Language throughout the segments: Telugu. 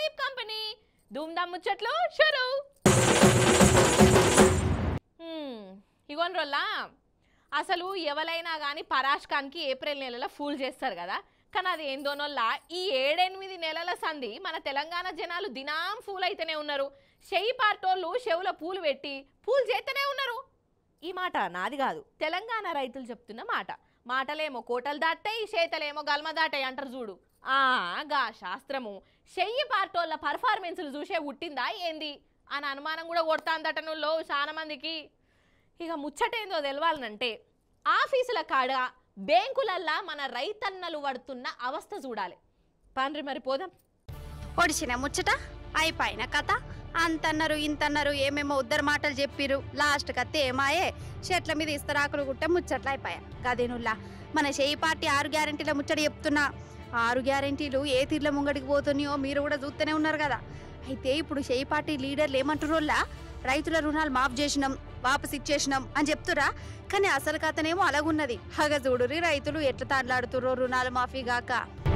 దిలీప్ కంపెనీ ధూమ్ధామ్ ముచ్చట్లు షురు ఇగోన్ రోల్లా అసలు ఎవరైనా కానీ పరాష్కాన్కి ఏప్రిల్ నెలలో ఫూల్ చేస్తారు కదా కానీ అది ఏందోనోల్లా ఈ ఏడెనిమిది నెలల సంధి మన తెలంగాణ జనాలు దినాం ఫూల్ అయితేనే ఉన్నారు చెయ్యి పార్టోళ్ళు చెవుల పూలు పెట్టి పూలు చేస్తూనే ఉన్నారు ఈ మాట నాది కాదు తెలంగాణ రైతులు చెప్తున్న మాట మాటలేమో కోటలు దాటాయి చేతలేమో గల్మ దాటాయి అంటారు చూడు ఆ గా శాస్త్రము చెయ్యి పార్టోళ్ళ పర్ఫార్మెన్స్లు చూసే ఉట్టిందా ఏంది అని అనుమానం కూడా కొడతాందటనుల్లో చాలా మందికి ఇక ముచ్చటేందో తెలవాలనంటే ఆఫీసుల కాడ బ్యాంకులల్లా మన రైతన్నలు పడుతున్న అవస్థ చూడాలి పాండ్రి మరి పోదాం పొడిచిన ముచ్చట అయిపోయిన కథ అంతన్నారు ఇంతన్నారు ఏమేమో ఉద్దరు మాటలు చెప్పిరు లాస్ట్ కత్తి ఏమాయే చెట్ల మీద ఇస్తరాకులు గుట్ట ముచ్చట్లు అయిపోయా గదేనుల్లా మన చేయి పార్టీ ఆరు గ్యారెంటీల ముచ్చట చెప్తున్నా ఆరు గ్యారెంటీలు ఏ తీర్ల ముంగడికి పోతున్నాయో మీరు కూడా చూస్తూనే ఉన్నారు కదా అయితే ఇప్పుడు చేయి పార్టీ లీడర్లు ఏమంటురోల్లా రైతుల రుణాలు మాఫ్ చేసినాం వాపస్ ఇచ్చేసినాం అని చెప్తురా కానీ అసలు కథనేమో అలాగున్నది హగ చూడురి రైతులు ఎట్లా తాడ్లాడుతుర్రో రుణాలు మాఫీ గాక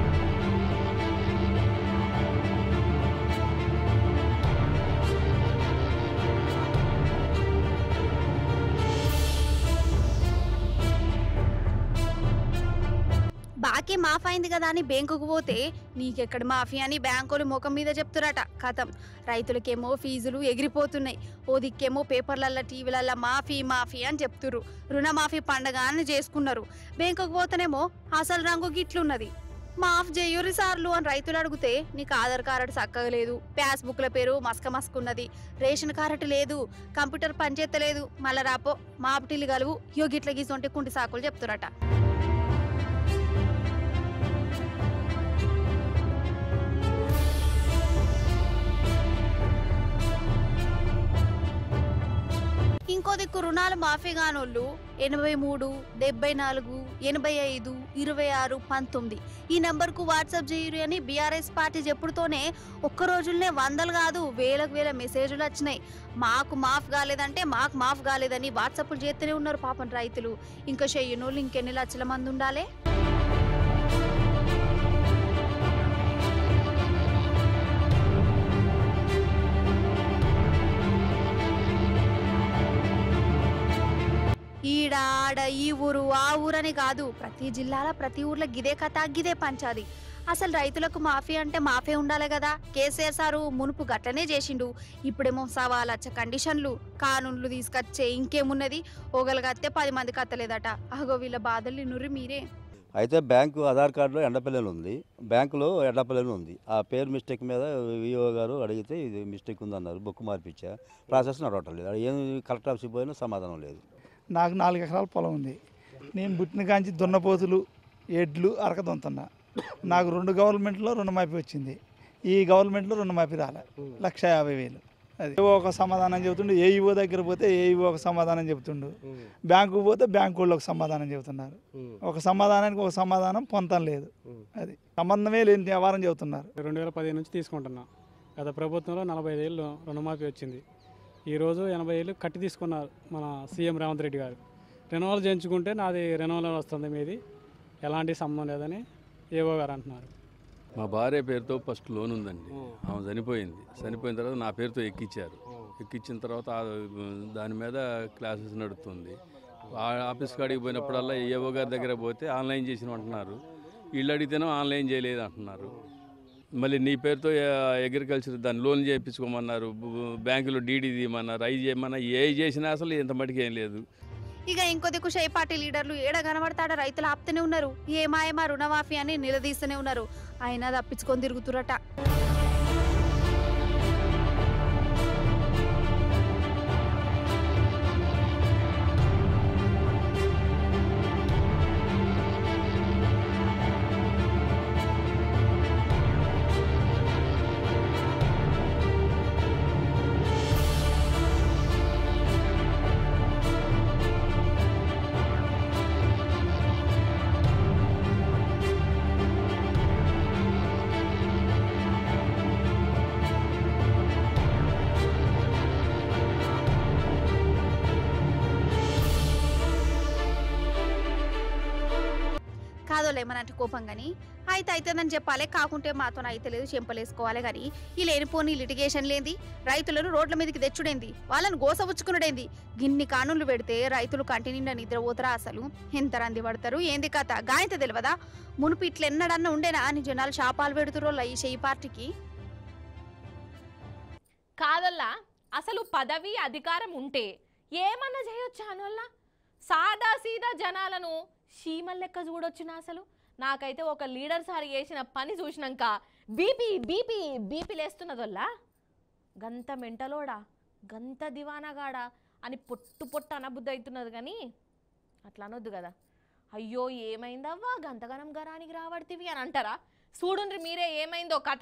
బాకీ మాఫ్ అయింది కదా అని బ్యాంకుకు పోతే నీకెక్కడ మాఫీ అని బ్యాంకులు ముఖం మీద చెప్తురట కథం రైతులకేమో ఫీజులు ఎగిరిపోతున్నాయి ఓ దిక్కేమో పేపర్లల్లో టీవీలల్లో మాఫీ మాఫీ అని చెప్తురు రుణమాఫీ పండగ అని చేసుకున్నారు బ్యాంకుకు పోతేనేమో అసలు రంగు గిట్లున్నది మాఫ్ చెయ్యూరి సార్లు అని రైతులు అడిగితే నీకు ఆధార్ కార్డు చక్కగా లేదు ప్యాస్ బుక్ల పేరు మస్క మస్కున్నది రేషన్ కార్డు లేదు కంప్యూటర్ పనిచేత్తలేదు మళ్ళా రాపో మాపటిల్లు గలువు యోగిట్ల గీసొంటి కుంటి సాకులు చెప్తురట ఇంకో దిక్కు రుణాలు మాఫీ కానోళ్ళు ఎనభై మూడు డెబ్బై నాలుగు ఎనభై ఐదు ఇరవై ఆరు పంతొమ్మిది ఈ నంబర్కు వాట్సాప్ చేయరు అని బీఆర్ఎస్ పార్టీ చెప్పుడుతోనే ఒక్క రోజుల్నే వందలు కాదు వేలకు వేల మెసేజ్లు వచ్చినాయి మాకు మాఫ్ కాలేదంటే మాకు మాఫ్ కాలేదని వాట్సాప్లు చేస్తూనే ఉన్నారు పాపం రైతులు ఇంకా చెయ్యనోళ్ళు ఇంకెన్ని లక్షల మంది ఉండాలి ఈడ ఆడ ఈ ఊరు ఆ ఊరని కాదు ప్రతి జిల్లాల ప్రతి ఊర్లో గిదే కథ గిదే పంచాది అసలు రైతులకు మాఫీ అంటే మాఫీ ఉండాలి కదా కేసీఆర్ సారు మునుపు గట్లనే చేసిండు ఇప్పుడేమో సవా లచ్చ కండిషన్లు కానూన్లు తీసుకొచ్చే ఇంకేమున్నది ఓగలగత్తే పది మంది కత్తలేదట అగో వీళ్ళ బాధలు నుర్రి మీరే అయితే బ్యాంకు ఆధార్ కార్డులో ఎండపల్లెలు ఉంది బ్యాంకులో ఎండపల్లెలు ఉంది ఆ పేరు మిస్టేక్ మీద విఓ గారు అడిగితే ఇది మిస్టేక్ ఉందన్నారు బుక్ మార్పించా ప్రాసెస్ నడవటం లేదు అది ఏం కలెక్టర్ ఆఫీస్కి పోయినా సమాధానం లేదు నాకు నాలుగు ఎకరాల పొలం ఉంది నేను పుట్టిన కాంచి దున్నపోతులు ఎడ్లు అరక దొంతున్నా నాకు రెండు గవర్నమెంట్లో రుణమాఫీ వచ్చింది ఈ గవర్నమెంట్లో రుణమాఫీ రాలే లక్ష యాభై వేలు అది ఏవో ఒక సమాధానం చెబుతుండు ఏఈఓ దగ్గర పోతే ఏఈఓ ఒక సమాధానం చెబుతుండు బ్యాంకు పోతే బ్యాంకు వాళ్ళు ఒక సమాధానం చెబుతున్నారు ఒక సమాధానానికి ఒక సమాధానం పొంతం లేదు అది సంబంధమే లేని వ్యవహారం చెబుతున్నారు రెండు వేల పదిహేను నుంచి తీసుకుంటున్నా గత ప్రభుత్వంలో నలభై ఐదు ఏళ్ళు రుణమాఫీ వచ్చింది ఈరోజు ఎనభై ఏళ్ళు కట్టి తీసుకున్నారు మన సీఎం రేవంత్ రెడ్డి గారు రెనోవల్ చేయించుకుంటే నాది రెనోవల్ వస్తుంది మీది ఎలాంటి సంబంధం లేదని ఏవో గారు అంటున్నారు మా భార్య పేరుతో ఫస్ట్ లోన్ ఉందండి ఆమె చనిపోయింది చనిపోయిన తర్వాత నా పేరుతో ఎక్కిచ్చారు ఎక్కించిన తర్వాత ఆ, దాని మీద క్లాసెస్ నడుస్తుంది ఆ ఆఫీస్ కాడికి పోయినప్పుడల్లా ఏవో గారి దగ్గర పోతే ఆన్లైన్ చేసిన అంటున్నారు వీళ్ళు అడిగితేనో ఆన్లైన్ చేయలేదు అంటున్నారు మళ్ళీ నీ పేరుతో అగ్రికల్చర్ దాన్ని లోన్ చేయించుకోమన్నారు బు- బ్యాంకులో డీడీ తీయమన్నారు అవి చేయమన్నా ఏ చేసినా అసలు ఇంత మటుకు ఏం లేదు ఇక ఇంకో దిక్కు షై పార్టీ లీడర్లు ఏడ కనబడతాడ రైతులు ఆపుతూనే ఉన్నారు ఏమాయమా రుణమాఫీ అని నిలదీస్తూనే ఉన్నారు అయినా తప్పించుకొని తిరుగుతురట కాదోలేమనంటే కోపం కానీ అయితే అవుతుందని చెప్పాలి కాకుంటే మాతో అయితే లేదు చెంపలేసుకోవాలి కానీ ఈ లేనిపోని లిటిగేషన్ లేంది రైతులను రోడ్ల మీదకి తెచ్చుడేంది వాళ్ళని గోసపుచ్చుకునుడేంది గిన్ని కానులు పెడితే రైతులు కంటి నిండా నిద్రపోతారా అసలు ఎంత రంది పడతారు ఏంది కథ గాయత తెలియదా మునుపు ఇట్లా ఎన్నడన్నా ఉండేనా అని జనాలు శాపాలు పెడుతురో ఈ చెయ్యి పార్టీకి కాదల్లా అసలు పదవి అధికారం ఉంటే ఏమన్నా చేయొచ్చా అనొల్ల సాదా సీదా జనాలను చీమల లెక్క చూడొచ్చునా అసలు నాకైతే ఒక లీడర్ సారి చేసిన పని చూసినాక బీపీ బీపీ బీపీ లేస్తున్నదల్లా గంత మెంటలోడా గంత దివానాగాడా అని పొట్టు పొట్టు అనబుద్ధి అవుతున్నది కానీ అట్లా అనొద్దు కదా అయ్యో ఏమైందవ్వా గంతగనం గరానికి రావడితివి అని అంటారా చూడుండ్రి మీరే ఏమైందో కథ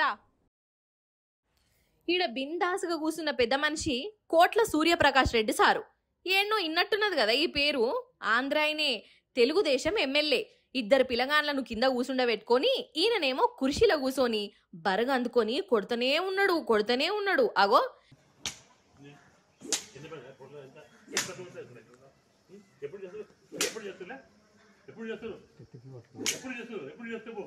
ఈడ బిందాసుగా కూసున్న పెద్ద మనిషి కోట్ల సూర్యప్రకాష్ రెడ్డి సారు ఏన్నో ఇన్నట్టున్నది కదా ఈ పేరు ఆంధ్రాయనే తెలుగుదేశం ఎమ్మెల్యే ఇద్దరు పిలగాన్లను కింద కూసుండబెట్టుకొని ఈయననేమో కుర్చీలో కూసోని బరగ అందుకొని కొడుతూనే ఉన్నాడు కొడుతూనే ఉన్నాడు అగో ఎప్పుడు చేస్తారు ఎప్పుడు చేస్తున్నా ఎప్పుడు చేస్తారు ఎప్పుడు చేస్తారు ఎప్పుడు చేస్తావు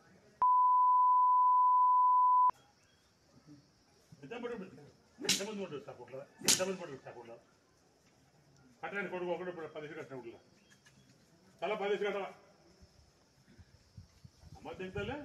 ఎంతమంది ఉంటుంది ఎంతమంది ఉంటుంది సపోర్ట్లో ఎంతమంది పడుతుంది సపోర్ట్లో కట్టడానికి కొడుకు ఒకటి పదిహేను కట్టిన ఊళ్ళో తల పదిహేను కట్టవా అమ్మ తింటలే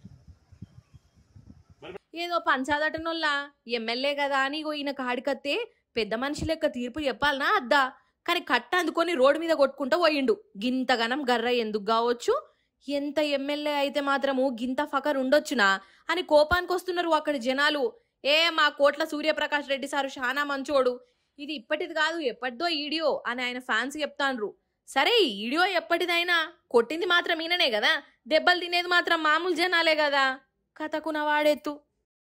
ఏదో పంచాదటనోళ్ళ ఎమ్మెల్యే కదా అని ఇగో ఈయన కాడికత్తే పెద్ద మనిషి లెక్క తీర్పు చెప్పాలనా అద్దా కానీ కట్ట అందుకొని రోడ్డు మీద కొట్టుకుంటూ పోయిండు గింతగనం గర్ర ఎందుకు కావచ్చు ఎంత ఎమ్మెల్యే అయితే మాత్రము గింత ఫకర్ ఉండొచ్చునా అని కోపానికి వస్తున్నారు అక్కడి జనాలు ఏ మా కోట్ల సూర్యప్రకాష్ రెడ్డి సారు చాలా మంచోడు ఇది ఇప్పటిది కాదు ఎప్పటిదో ఈడియో అని ఆయన ఫ్యాన్స్ చెప్తాండ్రు సరే ఈ ఈడియో ఎప్పటిదైనా కొట్టింది మాత్రం ఈయననే కదా దెబ్బలు తినేది మాత్రం మామూలు జనాలే కదా కథకున వాడెత్తు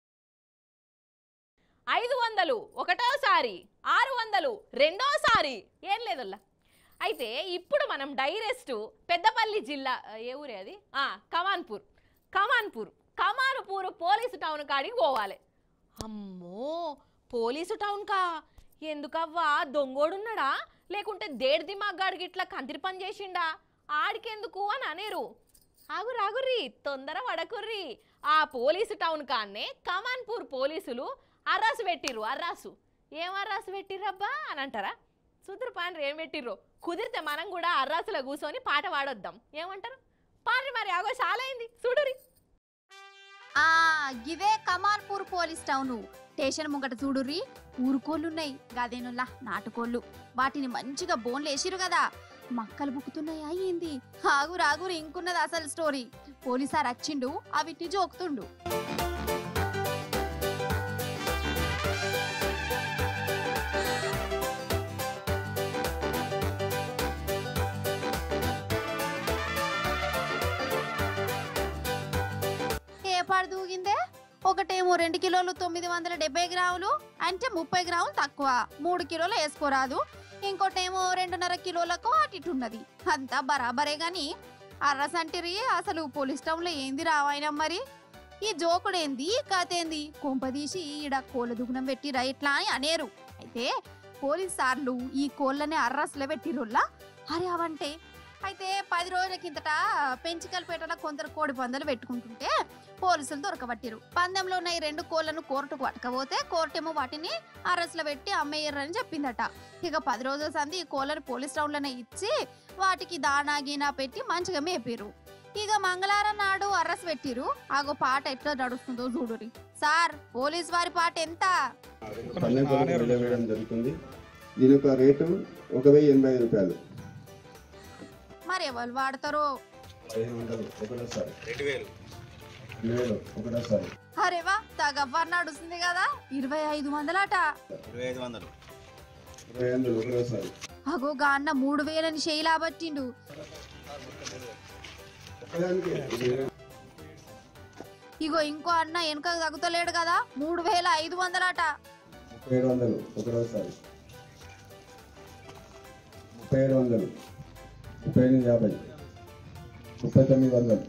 ఐదు వందలు ఒకటోసారి ఆరు వందలు రెండోసారి ఏం లేదల్లా అయితే ఇప్పుడు మనం డైరెస్ట్ పెద్దపల్లి జిల్లా ఏ ఊరే అది ఆ, కమాన్పూర్ కమాన్పూర్ కమాన్పూర్ పోలీసు టౌన్ కాడికి పోవాలి అమ్మో పోలీసు టౌన్ కా ఎందుకవ్వా దొంగోడున్నాడా లేకుంటే దేడి దిమాగాడికి ఇట్లా కంతిరి పని చేసిండా ఆడికెందుకు అని అనేరు ఆగురు ఆగుర్రి తొందర పడకుర్రి ఆ పోలీసు టౌన్ కాన్నే కమాన్పూర్ పోలీసులు అర్రాసు పెట్టిర్రు అర్రాసు ఏం అర్రాసు పెట్టిర్రబ్బా అని అంటారా సుదూరు పాండ్రి ఏం పెట్టిర్రు కుదిరితే మనం కూడా అర్రాసులో కూర్చొని పాట పాడొద్దాం ఏమంటారు పాండ్రి మరి ఆగో చాలా అయింది చూడురి ఆ గివే కమాన్పూర్ పోలీస్ టౌను స్టేషన్ ముంగట చూడుర్రి ఊరుకోళ్ళున్నాయి గదేనుల్లా నాటుకోళ్ళు వాటిని మంచిగా బోన్లు వేసిరు కదా మక్కలు బుక్కుతున్నాయా ఏంది ఆగురు ఆగురు ఇంకున్నది అసలు స్టోరీ పోలీసార్ వచ్చిండు అవిటిని జోకుతుండు ఏ పాడు దూగిందే ఒకటేమో రెండు కిలోలు తొమ్మిది వందల డెబ్బై గ్రాములు అంటే ముప్పై గ్రాములు తక్కువ మూడు కిలోలు వేసుకోరాదు ఇంకోటేమో రెండున్నర కిలోలకు అటు ఇటు ఉన్నది అంతా బరాబరే గాని అర్రసంటిరి అసలు పోలీస్ టౌన్లో ఏంది రావాయన మరి ఈ జోకుడేంది ఈ కథ ఏంది కొంపదీసి ఈడ కోళ్ళ దుగుణం పెట్టిరా ఇట్లా అని అనేరు అయితే పోలీస్ సార్లు ఈ కోళ్ళని అర్రస్లో పెట్టిరుల్లా అరే అవంటే అయితే పది రోజుల కిందట పెంచికల్పేటలో కొందరు కోడి పందాలు పెట్టుకుంటుంటే పోలీసులు దొరకబట్టిరు పందెంలో ఉన్న ఈ రెండు కోళ్లను కోర్టుకు పట్టకపోతే కోర్టేమో వాటిని అరెస్ట్లో పెట్టి అమ్మేయర్రని చెప్పిందట ఇక పది రోజుల సంది ఈ కోళ్ళని పోలీస్ టౌన్లోనే ఇచ్చి వాటికి దానా గీనా పెట్టి మంచిగా మేపారు ఇక మంగళవారం నాడు అరెస్ట్ పెట్టిరు ఆగో పాట ఎట్లా నడుస్తుందో చూడురి సార్ పోలీస్ వారి పాట ఎంత పందెం కొరకు వేయడం జరుగుతుంది దీని యొక్క రేటు ఒక వెయ్యి ఎనభై ఐదు రూపాయలు మరి ఎవరు వాడతారో పదిహేను వందలు ఒకటోసారి రెండు వేలు రెండు వేలు ఒకటోసారి అరేవా తగవ్వర్ నడుస్తుంది కదా ఇరవై ఐదు వందలట ఇరవై ఐదు వందలు ఒకటోసారి అగో గాన్న మూడు వేలని చేయలాబట్టిండు ఒక్కదానికి ఇది ఇగో ఇంకో అన్న వెనక తగ్గుతలేడు కదా మూడు వేల ఐదు వందలట ముప్పై ఏడు వందలు ఒకటోసారి ముప్పై ఏడు వందలు ముప్పై ఎనిమిది యాభై ముప్పై తొమ్మిది వందలు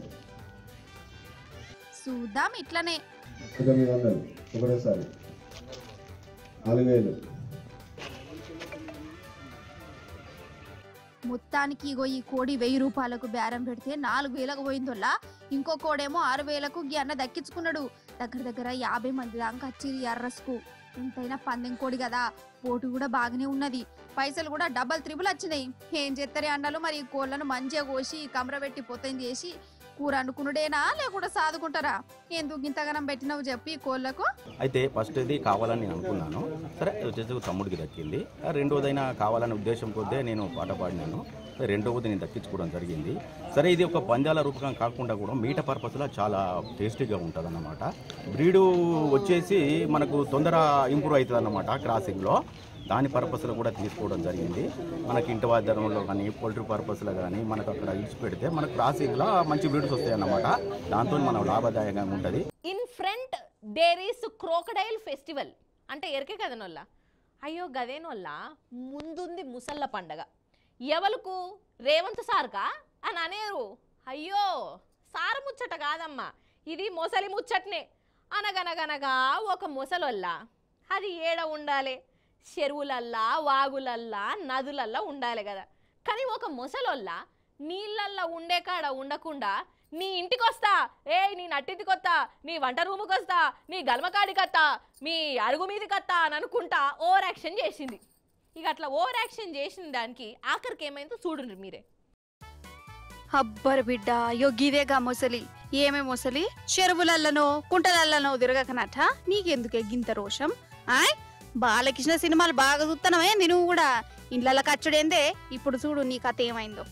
చూద్దాం ఇట్లనే ముప్పై తొమ్మిది వందలు ఒకటోసారి నాలుగు వేలు మొత్తానికి ఇగో ఈ కోడి వెయ్యి రూపాయలకు బేరం పెడితే నాలుగు వేలకు పోయిందోల్లా ఇంకో కోడేమో ఆరు వేలకు గీ అన్న దక్కించుకున్నాడు దగ్గర దగ్గర యాభై మంది దాకా వచ్చింది ఎర్రస్కు ఎంతైనా పందెం కోడి కదా పోటు కూడా బాగానే ఉన్నది పైసలు కూడా డబల్ త్రిబుల్ వచ్చినాయి ఏం చేస్తారే అన్నలు మరి ఈ కోళ్ళను మంచిగా కోసి కమర పెట్టి పొత్తం చేసి కూర అనుకునుడేనా లేకుండా సాదుకుంటారా ఎందుకు ఇంతగానం పెట్టినావు చెప్పి ఈ కోళ్ళకు అయితే ఫస్ట్ ఇది కావాలని నేను అనుకున్నాను సరే వచ్చేసి ఒక తమ్ముడికి దక్కింది ఆ రెండోదైనా కావాలనే ఉద్దేశం కొద్దే నేను పాట పాడినాను సరే రెండవది నేను దక్కించుకోవడం జరిగింది సరే ఇది ఒక పందాల రూపకం కాకుండా కూడా మీట పర్పస్లో చాలా టేస్టీగా ఉంటుంది అన్నమాట బ్రీడు వచ్చేసి మనకు తొందర ఇంప్రూవ్ అవుతుంది అన్నమాట క్రాసింగ్లో దాని పర్పస్లో కూడా తీసుకోవడం జరిగింది మనకి ఇంటి వాద్యంలో కానీ పోల్ట్రీ పర్పస్లో కానీ మనకు అక్కడ ఇచ్చి పెడితే మనకు క్రాసింగ్లో మంచి బ్రీడ్స్ వస్తాయి అన్నమాట దాంతో మనం లాభదాయకంగా ఉంటుంది in front there is crocodile festival అంటే ఎరికే కదనొల్ల అయ్యో గదేనొల్ల ముందుంది ముసళ్ళ పండగ ఎవలకు రేవంత్ సార్కా అని అనేరు అయ్యో సారు ముచ్చట కాదమ్మా ఇది మొసలి ముచ్చట్నే అనగనగనగా ఒక మొసలొల్ల అది ఏడ ఉండాలి చెరువులల్లా వాగులల్లా నదులల్లా ఉండాలి కదా కానీ ఒక మొసలొల్ల నీళ్ళల్లో ఉండే కాడ ఉండకుండా నీ ఇంటికి వస్తా ఏ నీ నట్టింటికి వస్తా నీ వంట రూముకి వస్తా నీ గల్మకాడికి వస్తా మీ అరుగు మీదకి వస్తా అని అనుకుంటా ఓవర్ యాక్షన్ చేసింది ఇక అట్లా ఓవర్ యాక్షన్ చేసిన దానికి ఆఖరికి ఏమైందో చూడండి మీరే అబ్బరు బిడ్డ అయ్యో గిదేగా మొసలి ఏమే మొసలి చెరువులల్లనో కుంటలల్లనో తిరగకనట నీకెందుకే గింత రోషం ఆయ్ బాలకృష్ణ సినిమాలు బాగా చూస్తున్నావేంది నువ్వు కూడా ఇండ్ల కచ్చుడేందే ఇప్పుడు చూడు నీ కథ ఏమైందో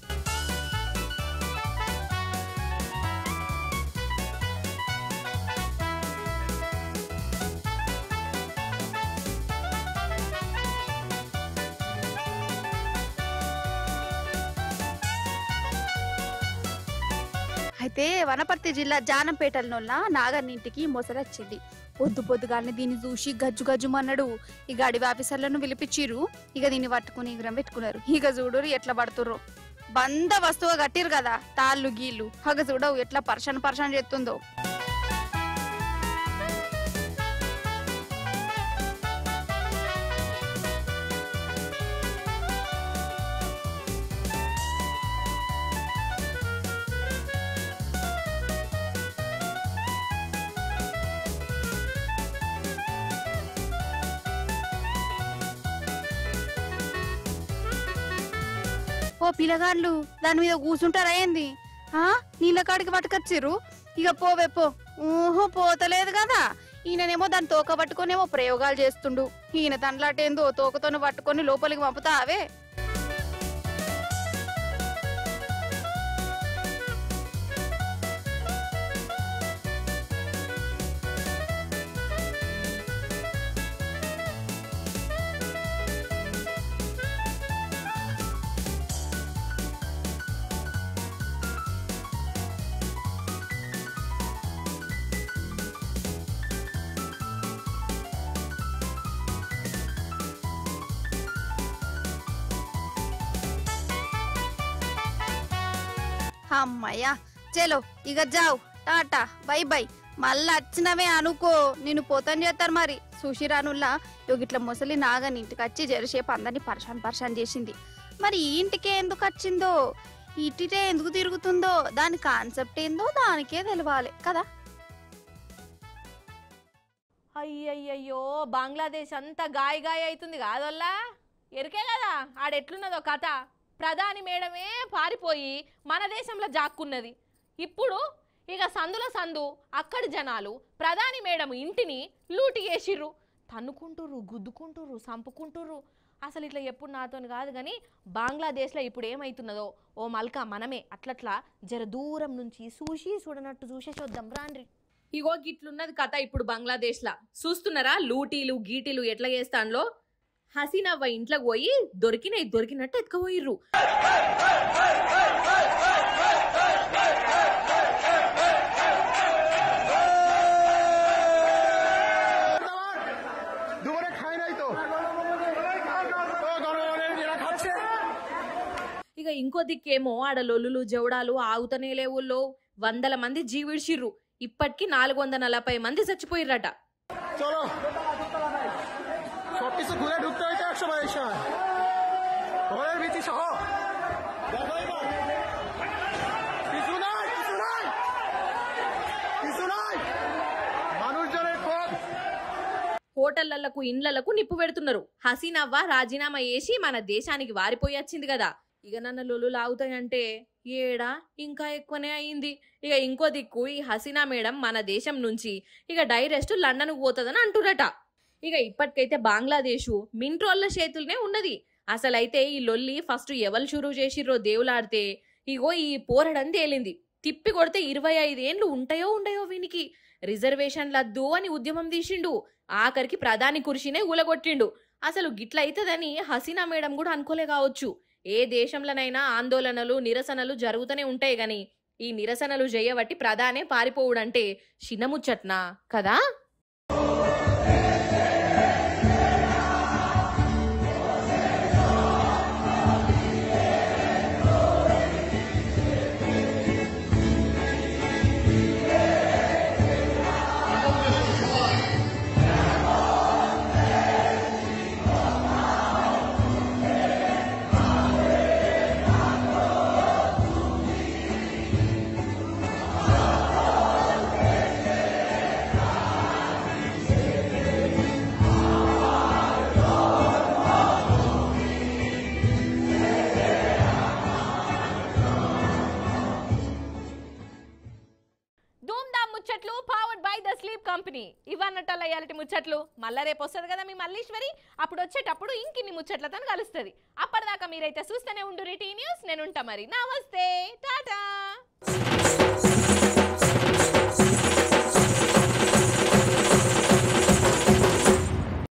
అయితే వనపర్తి జిల్లా జానంపేటలోన నాగన్నింటికి మొసలొచ్చింది పొద్దు పొద్దుగానే దీన్ని చూసి గజ్జు గజ్జుమన్నాడు ఇక అడవి ఆఫీసర్లను పిలిపించిర్రు ఇక దీన్ని పట్టుకుని ఎగురం పెట్టుకున్నారు ఇక చూడు ఎట్లా పడుతుర్రు బంద వస్తువు కట్టిరు కదా తాళ్ళు గీళ్ళు హగ చూడవు ఎట్లా పర్షన్ పర్షన్ చేస్తుందో ఓ పిల్లగాళ్ళు దాని మీద కూర్చుంటారా ఏంది ఆ నీళ్ళ కాడికి పట్టుకొచ్చిర్రు ఇక పోవే పో ఊహో పోతలేదు కదా ఈయననేమో దాన్ని తోక పట్టుకొనేమో ప్రయోగాలు చేస్తుండు ఈయన తండ్లాటేందో తోకతోని పట్టుకొని లోపలికి పంపుతావే అమ్మయ్యా చలో ఇక జావ్ టాటా బై బై మళ్ళా వచ్చినవే అనుకో నేను పోతాను చేస్తారు మరి సుషిరానుల్లా ఇట్లా ముసలి నాగని ఇంటికి వచ్చి జరసేపు అందరినీ పర్షాన్ పర్షాన్ చేసింది మరి ఈ ఇంటికే ఎందుకు వచ్చిందో ఇటిటే ఎందుకు తిరుగుతుందో దాని కాన్సెప్ట్ ఏందో దానికే తెలవాలి కదా అయ్యయ్యయ్యో బంగ్లాదేశ్ అంతా గాయ గాయ అవుతుంది కాదల్లా ఎరికే కదా ఆడెట్లున్నదో కథ ప్రధాని మేడమే పారిపోయి మన దేశంలో జాక్కున్నది ఇప్పుడు ఇక సందుల సందు అక్కడి జనాలు ప్రధాని మేడం ఇంటిని లూటి చేసిర్రు తన్నుకుంటుర్రు గుద్దుకుంటుర్రు సంపుకుంటుర్రు అసలు ఇట్లా ఎప్పుడు నాతోని కాదు కానీ బంగ్లాదేశ్లో ఇప్పుడు ఏమవుతున్నదో ఓ మల్కా మనమే అట్లట్లా జర దూరం నుంచి చూసి చూడనట్టు చూసే చూద్దాం రాండ్రి ఇగో గిట్లున్నది కథ ఇప్పుడు బంగ్లాదేశ్లా చూస్తున్నారా లూటీలు గీటీలు ఎట్లా చేస్తాన్లో హసీనవ్వ ఇంట్లోకి పోయి దొరికినాయి దొరికినట్టు ఎత్తుకుపోయిర్రు ఇక ఇంకో దిక్కేమో ఆడ లొల్లులు జవడాలు ఆగుతనే లేవుల్లో వందల మంది జీవిడ్చిర్రు ఇప్పటికి నాలుగు వందల నలభై మంది చచ్చిపోయిర్రట চলো সব কিছু ঘুরে ঢুকতে হইতে একশো বাইশ హోటళ్లకు ఇండ్లకు నిప్పు పెడుతున్నారు హసీనవ్వ రాజీనామా చేసి మన దేశానికి వారిపోయొచ్చింది కదా ఇక నన్ను లొల్లు లాగుతాయంటే ఏడా ఇంకా ఎక్కువనే అయింది ఇక ఇంకో దిక్కు ఈ హసీనా మేడం మన దేశం నుంచి ఇక డైరెక్ట్ లండన్ పోతుందని అంటురట ఇక ఇప్పటికైతే బంగ్లాదేశ్ మింట్రోళ్ళ చేతులనే ఉన్నది అసలైతే ఈ లొల్లి ఫస్ట్ ఎవరు షురువు చేసిర్రో దేవులాడితే ఇగో ఈ పోరడని తేలింది తిప్పి కొడితే ఇరవై ఐదేండ్లు ఉంటాయో ఉండయో వీనికి రిజర్వేషన్లద్దు అని ఉద్యమం తీసిండు ఆఖరికి ప్రధాని కుర్షినే ఊలగొట్టిండు అసలు గిట్ల అవుతుందని హసీనా మేడం కూడా అనుకోలే కావచ్చు ఏ దేశంలోనైనా ఆందోళనలు నిరసనలు జరుగుతూనే ఉంటాయి గాని ఈ నిరసనలు చేయబట్టి ప్రధానే పారిపోవుడంటే చిన్నముచ్చట్నా కదా ధూమ్ ధామ్ ముచ్చట్లు powered by the sleep company ఇవన్నట్ల ఇయాలటి ముచ్చట్లు మళ్ళా రేపు వస్తుంది కదా మీ మల్లీశ్వరి అప్పుడు వచ్చేటప్పుడు ఇంకిన్ని ముచ్చట్లతో కలుస్తుంది అప్పటిదాకా మీరైతే చూస్తూనే ఉండు టీ న్యూస్ నేను ఉంటా మరి నమస్తే టాటా